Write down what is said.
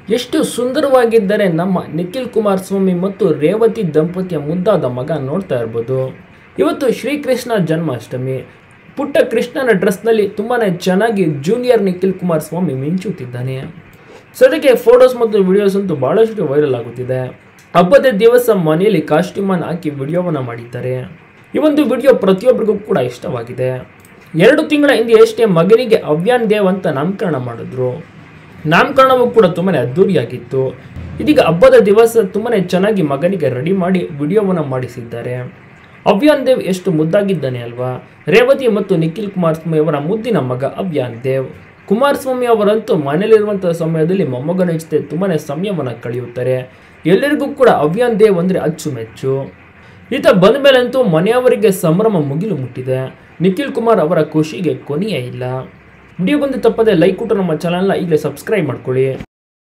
ಎಷ್ಟು ಸುಂದರವಾಗಿದ್ದರೆ ನಮ್ಮ ನಿಖಿಲ್ ಕುಮಾರಸ್ವಾಮಿ ಮತ್ತು ರೇವತಿ ದಂಪತಿಯ ಮುದ್ದಾದ ಮಗ ನೋಡ್ತಾ ಇರ್ಬೋದು ಇವತ್ತು ಶ್ರೀಕೃಷ್ಣ ಜನ್ಮಾಷ್ಟಮಿ ಪುಟ್ಟ ಕೃಷ್ಣನ ಡ್ರೆಸ್ನಲ್ಲಿ ತುಂಬಾ ಚೆನ್ನಾಗಿ ಜೂನಿಯರ್ ನಿಖಿಲ್ ಕುಮಾರಸ್ವಾಮಿ ಮಿಂಚುತ್ತಿದ್ದಾನೆ ಸದ್ಯಕ್ಕೆ ಫೋಟೋಸ್ ಮತ್ತು ವಿಡಿಯೋಸ್ ಅಂತೂ ಬಹಳಷ್ಟು ವೈರಲ್ ಆಗುತ್ತಿದೆ ಹಬ್ಬದ ದಿವಸ ಮನೆಯಲ್ಲಿ ಕಾಸ್ಟ್ಯೂಮನ್ನು ಹಾಕಿ ವಿಡಿಯೋವನ್ನು ಮಾಡಿದ್ದಾರೆ ಈ ಒಂದು ವಿಡಿಯೋ ಪ್ರತಿಯೊಬ್ಬರಿಗೂ ಕೂಡ ಇಷ್ಟವಾಗಿದೆ ಎರಡು ತಿಂಗಳ ಹಿಂದೆ ಅಷ್ಟೇ ಮಗನಿಗೆ ಅವ್ಯಾನ್ ದೇವ್ ಅಂತ ನಾಮಕರಣ ಮಾಡಿದ್ರು ನಾಮಕರಣವೂ ಕೂಡ ತುಂಬಾ ಅದ್ದೂರಿಯಾಗಿತ್ತು ಇದೀಗ ಹಬ್ಬದ ದಿವಸ ತುಂಬಾ ಚೆನ್ನಾಗಿ ಮಗನಿಗೆ ರೆಡಿ ಮಾಡಿ ವಿಡಿಯೋವನ್ನು ಮಾಡಿಸಿದ್ದಾರೆ ಅವ್ಯಾನ್ ದೇವ್ ಎಷ್ಟು ಮುದ್ದಾಗಿದ್ದಾನೆ ಅಲ್ವಾ ರೇವತಿ ಮತ್ತು ನಿಖಿಲ್ ಕುಮಾರಸ್ವಾಮಿ ಅವರ ಮುದ್ದಿನ ಮಗ ಅವ್ಯಾನ್ ದೇವ್ ಕುಮಾರಸ್ವಾಮಿ ಅವರಂತೂ ಮನೆಯಲ್ಲಿರುವಂತಹ ಸಮಯದಲ್ಲಿ ಮೊಮ್ಮಗನ ಜೊತೆ ತುಂಬಾ ಸಮಯವನ್ನು ಕಳೆಯುತ್ತಾರೆ ಎಲ್ಲರಿಗೂ ಕೂಡ ಅವ್ಯಾನ್ ದೇವ್ ಅಂದರೆ ಅಚ್ಚುಮೆಚ್ಚು ಈತ ಬಂದ ಮೇಲಂತೂ ಮನೆಯವರಿಗೆ ಸಂಭ್ರಮ ಮುಗಿಲು ಮುಟ್ಟಿದೆ ನಿಖಿಲ್ ಕುಮಾರ್ ಅವರ ಖುಷಿಗೆ ಕೊನೆಯೇ ಇಲ್ಲ ವಿಡಿಯೋ ಬಂದು ತಪ್ಪದೆ ಲೈಕ್ ಕೊಟ್ಟು ನಮ್ಮ ಚಾನಲ್ನ ಈಗಲೇ ಸಬ್ಸ್ಕ್ರೈಬ್ ಮಾಡ್ಕೊಳ್ಳಿ